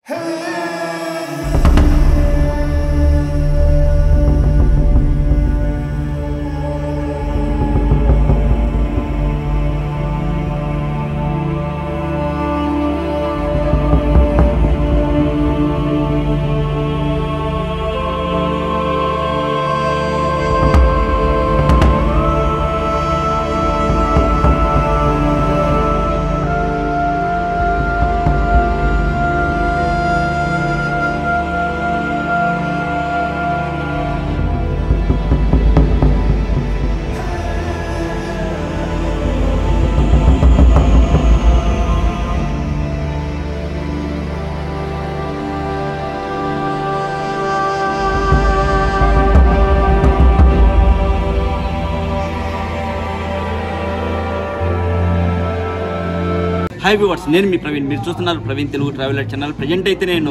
Hi viewers నేను మీ ప్రవీణ్ మీరు చూస్తున్నారు Praveen Telugu traveller channel present అయితే నేను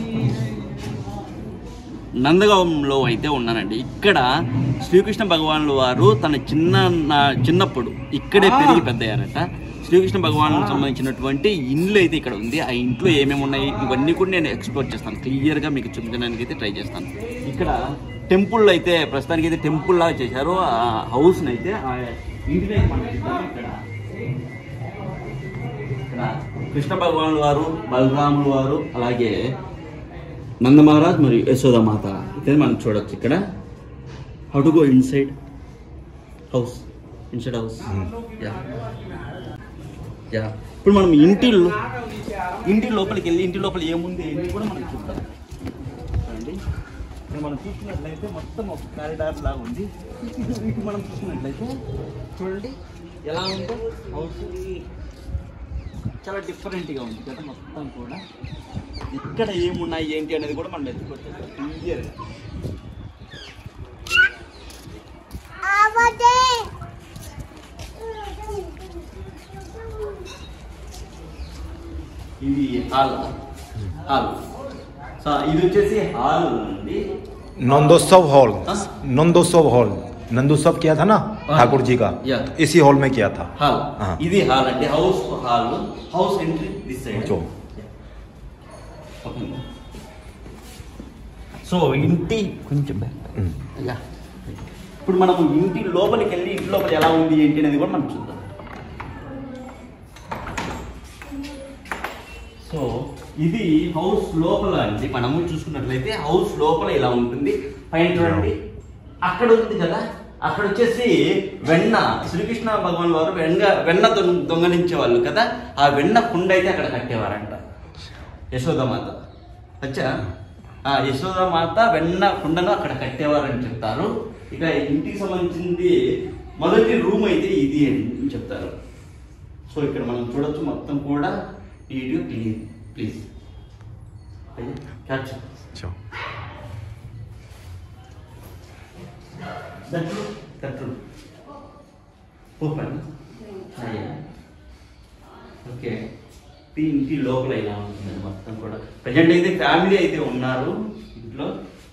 నందగాంలో అయితే ఉన్నానండి ఇక్కడ శ్రీకృష్ణ భగవానుల వారు తన చిన్న నా- చిన్నప్పుడు ఇక్కడే పెరిగి పెద్దయ్యారట శ్రీకృష్ణ భగవానులకు సంబంధించినటువంటి ఇండ్లు అయితే ఇక్కడ ఉంది ఆ ఇంట్లో ఏమేమి ఉన్నాయి ఇవన్నీ కూడా నేను ఎక్స్ప్లోర్ చేస్తాను క్లియర్గా మీకు చూపించడానికి అయితే ట్రై చేస్తాను ఇక్కడ టెంపుల్ అయితే ప్రస్తుతానికి అయితే టెంపుల్ లాగా చేశారు ఆ హౌస్ని అయితే ఆ ఇంటిని అయితే మనం చూద్దాం ఇక్కడ ఇక్కడ కృష్ణ భగవానుల వారు బలరాముల వారు అలాగే నంద మహారాజ్ మరియు యశోద మాత అయితే మనం చూడొచ్చు ఇక్కడ how to go inside house inside house yeah yeah ఇప్పుడు మనం ఇంటి లో- ఇంటి లోపలికి వెళ్ళి ఇంటి లోపల ఏముంది ఏంటి కూడా మనం చూద్దాం చూడండి ఇక్కడ మనం చూసుకున్నట్లయితే మొత్తం ఒక కారిడార్ లాగా ఉంది ఇటు మనం చూసుకున్నట్లయితే చూడండి ఎలా ఉందో హౌస్ చాలా డిఫరెంట్గా ఉంది కదా మొత్తం కూడా ఇక్కడ ఏమున్నాయి ఏంటి అనేది కూడా మనం ఎత్తుకోవచ్చు క్లియర్ ఇది హాల్ హాల్ సో ఇది వచ్చేసి హాల్ అండి नंदोत्सव हॉल हाँ? नंदोत्सव हॉल नंदोत्सव किया था ना हाँ। ठाकुर जी का या। इसी हॉल में किया था హాల్ हाँ। ఇది హాల్ అండి house hall house entry this side చో. సో ఇంటి కొంచెం బ్యాక్ हम्म। యా ఇప్పుడు మనం ఇంటి లోపలికి వెళ్ళి ఇంటి లోపల ఎలా ఉంది ఏంటి అనేది కూడా మనం చూద్దాం సో ఇది హౌస్ లోపల అండి మనము చూసుకున్నట్లయితే హౌస్ లోపల ఇలా ఉంటుంది పైన చూడండి అక్కడ ఉంది కదా అక్కడ వచ్చేసి వెన్న శ్రీకృష్ణ భగవాన్ వారు వెన్న వెన్న దొంగ దొంగలించే వాళ్ళు కదా ఆ వెన్న కుండ అయితే అక్కడ కట్టేవారంట యశోదమాత అచ్చా ఆ యశోదమాత వెన్న కుండను అక్కడ కట్టేవారని చెప్తారు ఇక ఇంటికి సంబంధించింది మొదటి రూమ్ అయితే ఇది అని చెప్తారు సో ఇక్కడ మనం చూడొచ్చు మొత్తం కూడా నీట్గా క్లీన్ ప్లీజ్ క్యాచ్ अच्छा that room that room open okay ఈ ఇంటి లోపల ఇలా ఉంటుంది మొత్తం కూడా ప్రజెంట్ అయితే ఫ్యామిలీ అయితే ఉన్నారు ఇంట్లో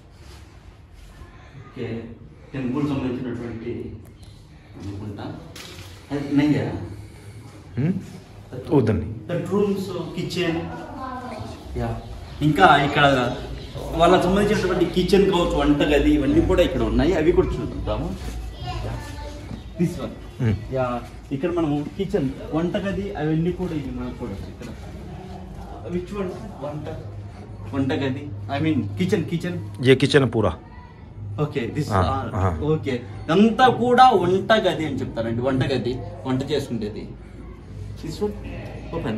ఓకే టెంపుల్ సంబంధించినటువంటి అనుకుంటా అది నయ్యా हम्म? उधर नहीं బెడ్రూమ్స్ కిచెన్ యా ఇంకా ఇక్కడ వాళ్ళకి సంబంధించినటువంటి కిచెన్ కావచ్చు వంటగది ఇవన్నీ కూడా ఇక్కడ ఉన్నాయి అవి కూడా చూద్దాము దిస్ వన్ हम्म। యా ఇక్కడ మనము కిచెన్ వంటగది అవన్నీ కూడా ఇవి మనకు కూడా ఇక్కడ విచ్ వన్ వంట వంటగది ఐ మీన్ కిచెన్ కిచెన్ ये किचन है पूरा ఓకే దిస్ ఆ, ఆ. ఓకే ఇదంతా కూడా వంటగది అని చెప్తారండి వంటగది వంట చేసుకునేది దిస్ వన్ ఓపెన్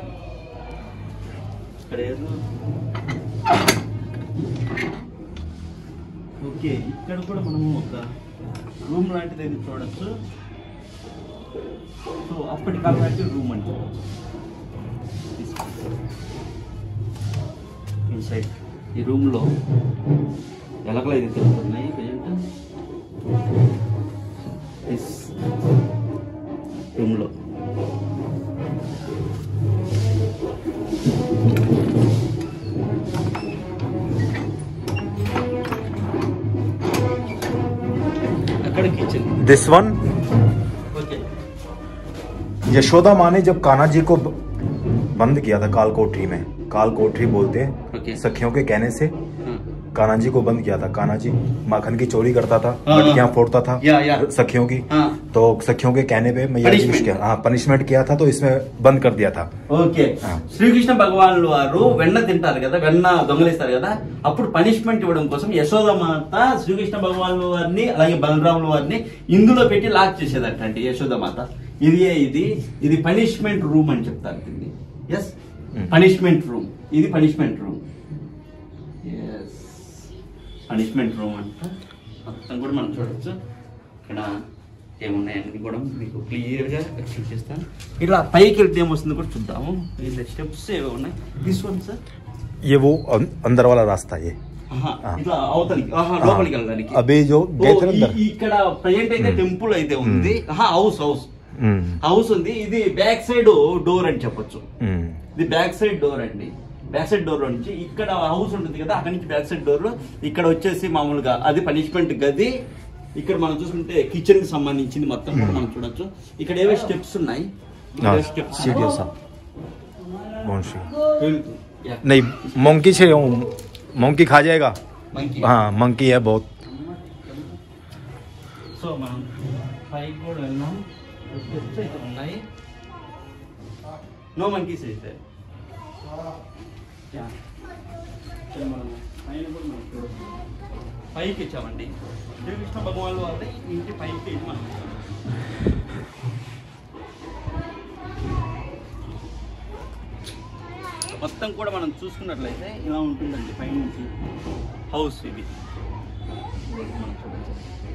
ఇక్కడ ఏదో ఓకే ఇక్కడ కూడా మనము ఒక రూమ్ లాంటిది అయితే చూడొచ్చు సో అప్పటి కాలం నాటి రూమ్ అంటే ఇన్సైడ్ ఈ రూమ్లో ఎలకలు అయితే తిరుగుతున్నాయి ప్రజెంట్ రూమ్లో అక్కడ kitchen this one okay Yashoda माँ ने जब कान्हा जी को ब- बंद किया था काल कोठरी में काल कोठरी बोलते ओके। हैं सखियों के कहने से हाँ। कान्हा जी को बंद किया था कान्हा जी माखन की चोरी करता था हाँ, मटकियां हाँ। फोड़ता था या, या। सखियों की हाँ। तो सखियों के कहने पे मैया जी Punishment। उसके हाँ पनिशमेंट किया था तो इसमें बंद कर दिया था ఓకే ఆ. శ్రీకృష్ణ భగవానులు వారు వెన్న తింటారు కదా వెన్న దొంగలిస్తారు కదా అప్పుడు పనిష్మెంట్ ఇవ్వడం కోసం యశోదమాత శ్రీకృష్ణ భగవానుల వారిని అలాగే బలరాముల వారిని ఇందులో పెట్టి లాక్ చేసేదట అండి యశోదమాత ఇది ఇది ఇది పనిష్మెంట్ రూమ్ అని చెప్తారు దీన్ని ఎస్ Hmm. పనిష్మెంట్ రూమ్ ఇది punishment room yes punishment room అంట మొత్తం కూడా మనం చూడొచ్చు ఇక్కడ ఏమున్నాయని కూడా మీకు క్లియర్గా ఎక్స్ప్లెయిన్ చేస్తాను ఇట్లా పైకి వెళ్తే ఏమొస్తుంది కూడా చూద్దాము ఇలా స్టెప్స్ ఏవో ఉన్నాయి దిస్ వన్ సార్ ये वो अं- अंदर वाला रास्ता ये ఆహా, ఆ. ఇట్లా అవతలికి ఆహా, లోపలికి వెళ్ళడానికి अभी जो ఓ, गए थे ना ఈ- अंदर ఇక్కడ ప్రజెంట్ అయితే Hmm. టెంపుల్ అయితే ఉంది హౌస్ హౌస్ हम्म, హౌస్ ఉంది ఇది బ్యాక్ సైడ్ డోర్ అని చెప్పొచ్చు हम्म, ఇది బ్యాక్ సైడ్ డోర్ అండి బ్యాక్ సైడ్ డోర్ నుంచి ఇక్కడ హౌస్ ఉంటుంది కదా అక్కడ నుంచి బ్యాక్ సైడ్ డోర్ ఇక్కడ వచ్చేసి మామూలుగా అది పనిష్మెంట్ గది ఇక్కడ మనం చూసుకుంటే కిచెన్ కి సంబంధించింది మొత్తం కూడా మనం చూడొచ్చు ఇక్కడ ఏవే స్టెప్స్ ఉన్నాయి हाँ, స్టెప్స్ सीढ़ियों सा बाउंड्री नहीं मंकी से मंकी खा जाएगा हाँ मंकी है बहुत సో మనం పైకి కూడా వెళ్ళాం స్టెప్స్ అయితే ఉన్నాయి నో మంకీస్ అయితే Yeah. ఇక్కడ మనం పైన కూడా మనం చూడొచ్చు. పైకి ఇచ్చామండి శ్రీకృష్ణ భగవాన్ వారి ఇంటి పైకి ఇది మనం ఇచ్చాము. మొత్తం కూడా మనం చూసుకున్నట్లయితే ఇలా ఉంటుందండి పైనుంచి హౌస్ ఇది మనం చూడొచ్చు.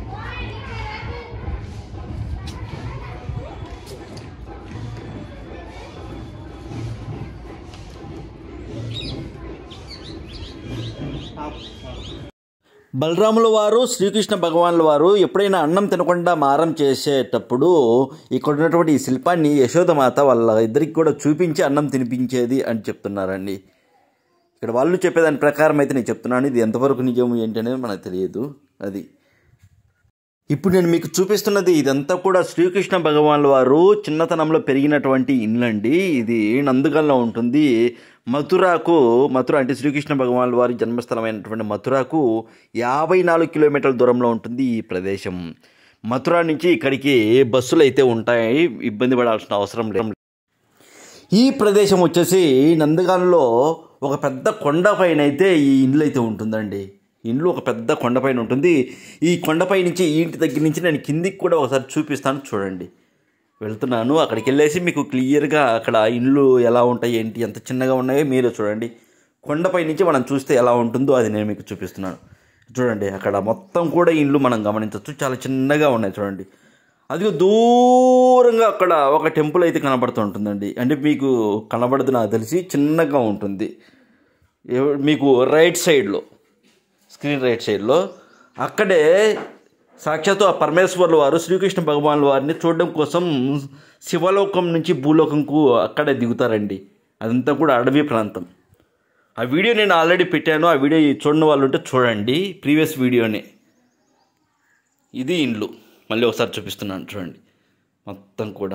బలరాముల వారు శ్రీకృష్ణ భగవానుల వారు ఎప్పుడైనా అన్నం తినకుండా మారం చేసేటప్పుడు ఇక్కడ ఉన్నటువంటి ఈ శిల్పాన్ని యశోదమాత వాళ్ళ ఇద్దరికి కూడా చూపించి అన్నం తినిపించేది అని చెప్తున్నారండి ఇక్కడ వాళ్ళు చెప్పేదాని ప్రకారం అయితే నేను చెప్తున్నాను ఇది ఎంతవరకు నిజం ఏంటి అనేది మనకు తెలియదు అది ఇప్పుడు నేను మీకు చూపిస్తున్నది ఇదంతా కూడా శ్రీకృష్ణ భగవాన్ల వారు చిన్నతనంలో పెరిగినటువంటి ఇల్లండి ఇది నందుగల్లో ఉంటుంది మథురాకు మథుర అంటే శ్రీకృష్ణ భగవాన్ల వారి జన్మస్థలమైనటువంటి మథురాకు యాభై నాలుగు కిలోమీటర్ల దూరంలో ఉంటుంది ఈ ప్రదేశం మథుర నుంచి ఇక్కడికి బస్సులు అయితే ఉంటాయి ఇబ్బంది పడాల్సిన అవసరం లేదు ఈ ప్రదేశం వచ్చేసి నందగాంలో ఒక పెద్ద కొండ పైన అయితే ఈ ఇల్లు అయితే ఉంటుందండి ఇండ్లు ఒక పెద్ద కొండపైన ఉంటుంది ఈ కొండపై నుంచి ఈ ఇంటి దగ్గర నుంచి నేను కిందికి కూడా ఒకసారి చూపిస్తాను చూడండి వెళ్తున్నాను అక్కడికి వెళ్ళేసి మీకు క్లియర్గా అక్కడ ఇండ్లు ఎలా ఉంటాయి ఏంటి ఎంత చిన్నగా ఉన్నాయో మీరు చూడండి కొండపై నుంచి మనం చూస్తే ఎలా ఉంటుందో అది నేను మీకు చూపిస్తున్నాను చూడండి అక్కడ మొత్తం కూడా ఇండ్లు మనం గమనించవచ్చు చాలా చిన్నగా ఉన్నాయి చూడండి అది దూరంగా అక్కడ ఒక టెంపుల్ అయితే కనబడుతూ ఉంటుందండి అంటే మీకు కనబడదు నాకు తెలిసి చిన్నగా ఉంటుంది ఎవ- మీకు రైట్ సైడ్లో స్క్రీన్ రైట్ సైడ్లో అక్కడే సాక్షాత్తు ఆ పరమేశ్వర్ల వారు శ్రీకృష్ణ భగవాన్ వారిని చూడడం కోసం శివలోకం నుంచి భూలోకంకు అక్కడే దిగుతారండి అదంతా కూడా అడవి ప్రాంతం ఆ వీడియో నేను ఆల్రెడీ పెట్టాను ఆ వీడియో చూడని వాళ్ళు ఉంటే చూడండి ప్రీవియస్ వీడియోనే ఇది ఇండ్లు మళ్ళీ ఒకసారి చూపిస్తున్నాను చూడండి మొత్తం కూడా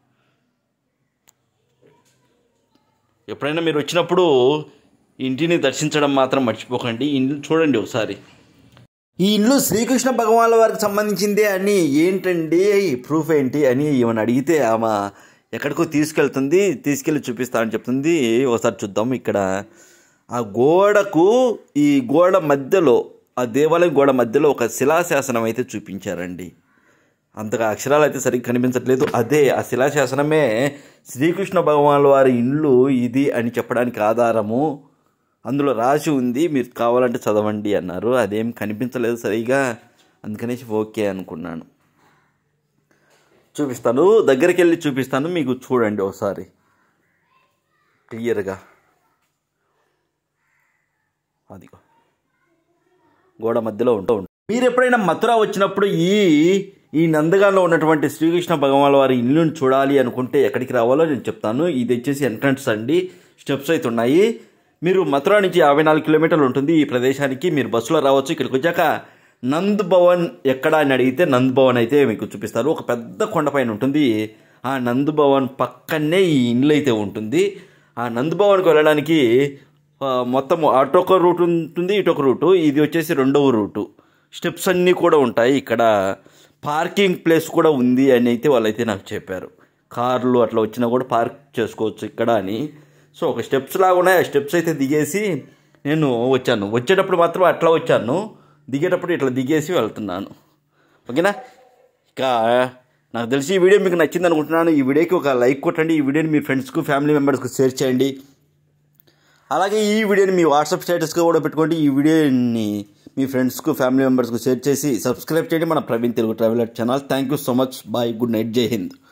ఎప్పుడైనా మీరు వచ్చినప్పుడు ఇంటిని దర్శించడం మాత్రం మర్చిపోకండి ఇండ్లు చూడండి ఒకసారి ఈ ఇల్లు శ్రీకృష్ణ భగవాన్ల వారికి సంబంధించిందే అని ఏంటండి ప్రూఫ్ ఏంటి అని ఏమని అడిగితే ఆమె ఎక్కడికో తీసుకెళ్తుంది తీసుకెళ్ళి చూపిస్తా అని చెప్తుంది ఒకసారి చూద్దాం ఇక్కడ ఆ గోడకు ఈ గోడ మధ్యలో ఆ దేవాలయం గోడ మధ్యలో ఒక శిలాశాసనం అయితే చూపించారండి అంతగా అక్షరాలు అయితే సరిగ్గా కనిపించట్లేదు అదే ఆ శిలాశాసనమే శ్రీకృష్ణ భగవాన్ల వారి ఇల్లు ఇది అని చెప్పడానికి ఆధారము అందులో రాసి ఉంది మీరు కావాలంటే చదవండి అన్నారు అదేం కనిపించలేదు సరిగా అందుకనేసి ఓకే అనుకున్నాను చూపిస్తాను దగ్గరికి వెళ్ళి చూపిస్తాను మీకు చూడండి ఒకసారి క్లియర్గా అదిగో గోడ మధ్యలో ఉంటూ ఉంటుంది మీరు ఎప్పుడైనా మథుర వచ్చినప్పుడు ఈ ఈ నందగాంలో ఉన్నటువంటి శ్రీకృష్ణ భగవాన్ వారి ఇల్లుని చూడాలి అనుకుంటే ఎక్కడికి రావాలో నేను చెప్తాను ఇది వచ్చేసి ఎంట్రన్స్ అండి స్టెప్స్ అయితే ఉన్నాయి మీరు మథుర నుంచి యాభై నాలుగు కిలోమీటర్లు ఉంటుంది ఈ ప్రదేశానికి మీరు బస్సులో రావచ్చు ఇక్కడికి వచ్చాక నంద్ భవన్ ఎక్కడ అని అడిగితే నంద్ భవన్ అయితే మీకు చూపిస్తారు ఒక పెద్ద కొండపైన ఉంటుంది ఆ నంద్ భవన్ పక్కనే ఈ ఇల్లు అయితే ఉంటుంది ఆ నందభవన్కి వెళ్ళడానికి ఆ, మొత్తం అటొక రూట్ ఉంటుంది ఇటొక రూటు ఇది వచ్చేసి రెండవ రూటు స్టెప్స్ అన్నీ కూడా ఉంటాయి ఇక్కడ పార్కింగ్ ప్లేస్ కూడా ఉంది అని అయితే వాళ్ళైతే నాకు చెప్పారు కార్లు అట్లా వచ్చినా కూడా పార్క్ చేసుకోవచ్చు ఇక్కడ అని సో ఒక స్టెప్స్ లాగా ఉన్నాయి ఆ స్టెప్స్ అయితే దిగేసి నేను వచ్చాను వచ్చేటప్పుడు మాత్రం అట్లా వచ్చాను దిగేటప్పుడు ఇట్లా దిగేసి వెళ్తున్నాను ఓకేనా ఇక నాకు తెలిసి ఈ వీడియో మీకు నచ్చింది అనుకుంటున్నాను ఈ వీడియోకి ఒక లైక్ కొట్టండి ఈ వీడియోని మీ ఫ్రెండ్స్కు ఫ్యామిలీ మెంబర్స్కి షేర్ చేయండి అలాగే ఈ వీడియోని మీ వాట్సాప్ స్టేటస్గా కూడా పెట్టుకోండి ఈ వీడియోని మీ ఫ్రెండ్స్కు ఫ్యామిలీ మెంబర్స్కు షేర్ చేసి సబ్స్క్రైబ్ చేయండి మన Praveen Telugu traveller channel thank you so much bye good night Jai Hind